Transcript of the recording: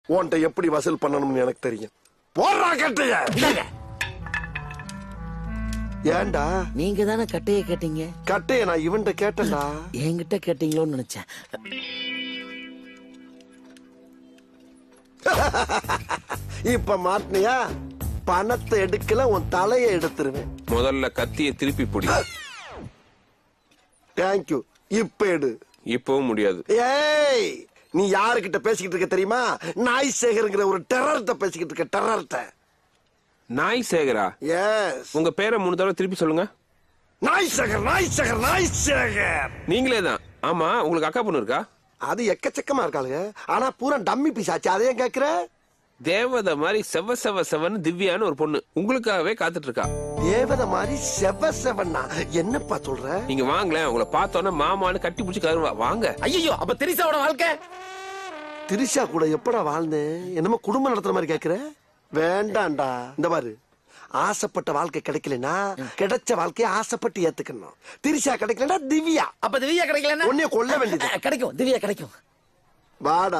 உன்கிட்ட எப்படி வசூல் பண்ணணும்னு எனக்கு தெரியும் போடுறா கட்டைய இந்தாங்க ஏன்டா நீங்க தானே கட்டைய கேட்டீங்க கட்டைய நான் இவன்கிட்ட கேட்டேன்டா என்கிட்ட கேட்டீங்களோன்னு நினைச்சேன் இப்ப மாட்டினியா பணத்தை எடுக்கல உன் தலையை எடுத்துருவேன் முதல்ல கத்திய திருப்பி பிடி தேங்க்யூ இப்ப எடு இப்பவும் முடியாது ஏய் நீ யாருகிட்ட பேசிக்கிட்டு இருக்க தெரியுமா நாய் சேகருங்கிற ஒரு டெரர்ட்ட பேசிக்கிட்டு இருக்க டெரர்ட்ட நாய் சேகரா எஸ் உங்க பேரை மூணு தடவை திருப்பி சொல்லுங்க நாய் சேகர் நாய் சேகர் நாய் சேகர் நீங்களே தான் ஆமா உங்களுக்கு அக்கா பொண்ணு இருக்கா அது எக்கச்சக்கமா இருக்காளுங்க ஆனா பூரா டம்மி பீஸ் ஆச்சு அதையும் கேக்குற தேவதை மாதிரி செவ செவ செவன்னு திவ்யான்னு ஒரு பொண்ணு உங்களுக்காகவே காத்துட்டு இருக்கா தேவதை மாதிரி செவ செவன்னா என்னப்பா சொல்ற நீங்க வாங்களேன் உங்களை பார்த்தோன்னே மாமான்னு கட்டி பிடிச்சி கருவா வாங்க ஐயோ அப்ப திரிசாவோட வாழ்க்கை திரிஷா கூட எப்படா வாழ்ந்தேன் என்னமோ குடும்பம் நடத்துற மாதிரி கேக்குற வேண்டாம்டா இந்த பாரு ஆசைப்பட்ட வாழ்க்கை கிடைக்கலனா கிடைச்ச வாழ்க்கையை ஆசைப்பட்டு ஏத்துக்கணும் திரிஷா கிடைக்கலனா திவ்யா அப்ப திவ்யா கிடைக்கலன்னா உன்னைய கொல்ல வேண்டியது கிடைக்கும் திவ்யா கிடைக்கும் வாடா